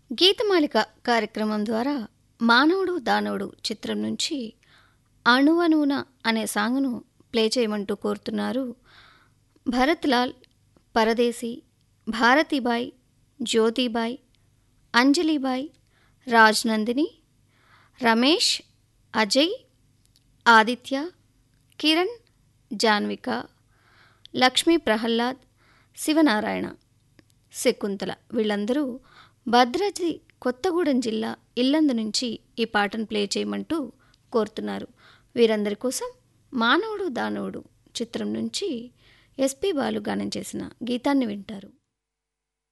గీతమాలిక కార్యక్రమం ద్వారా మానవుడు దానవుడు చిత్రం నుంచి అణువణువున అనే సాంగ్ను ప్లే చేయమంటూ కోరుతున్నారు భరత్ లాల్ పరదేశీ భారతీబాయ్ జ్యోతిబాయ్ అంజలిబాయ్ రాజ్నందిని రమేష్ అజయ్ ఆదిత్య కిరణ్ జాన్విక లక్ష్మీ ప్రహ్లాద్ శివనారాయణ శకుంతల వీళ్ళందరూ భద్రాద్రి కొత్తగూడెం జిల్లా ఇల్లందు నుంచి ఈ పాటను ప్లే చేయమంటూ కోరుతున్నారు వీరందరి కోసం మానవుడు దానవుడు చిత్రం నుంచి ఎస్పి బాలు గానం చేసిన గీతాన్ని వింటారు